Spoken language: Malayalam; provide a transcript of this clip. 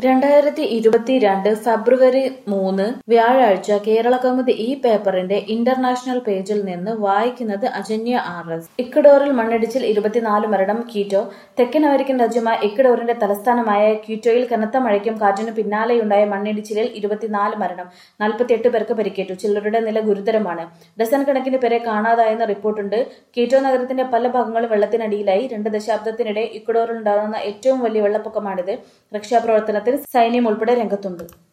രണ്ടായിരത്തി ഇരുപത്തിരണ്ട് ഫെബ്രുവരി മൂന്ന് വ്യാഴാഴ്ച കേരള കൗമുദി ഈ പേപ്പറിന്റെ ഇന്റർനാഷണൽ പേജിൽ നിന്ന് വായിക്കുന്നത് അജന്യ ആർ എസ് ഇക്വഡോറിൽ മണ്ണിടിച്ചിൽ ഇരുപത്തിനാല് മരണം ക്യൂറ്റോ തെക്കൻ അമേരിക്കൻ രാജ്യമായ ഇക്വഡോറിന്റെ തലസ്ഥാനമായ ക്യൂറ്റോയിൽ കനത്ത മഴയ്ക്കും കാറ്റിനും പിന്നാലെയുണ്ടായ മണ്ണിടിച്ചിലിൽ ഇരുപത്തിനാല് മരണം നാൽപ്പത്തിയെട്ട് പേർക്ക് പരിക്കേറ്റു ചിലരുടെ നില ഗുരുതരമാണ് ഡസൻ കണക്കിന് പേരെ കാണാതായെന്ന് റിപ്പോർട്ടുണ്ട് ക്യൂറ്റോ നഗരത്തിന്റെ പല ഭാഗങ്ങളും വെള്ളത്തിനടിയിലായി രണ്ട് ദശാബ്ദത്തിനിടെ ഇക്വഡോറിൽ ഉണ്ടാകുന്ന ഏറ്റവും വലിയ വെള്ളപ്പൊക്കമാണിത് രക്ഷാപ്രവർത്തനത്തിൽ സൈന്യം ഉൾപ്പെടെ രംഗത്തുണ്ട്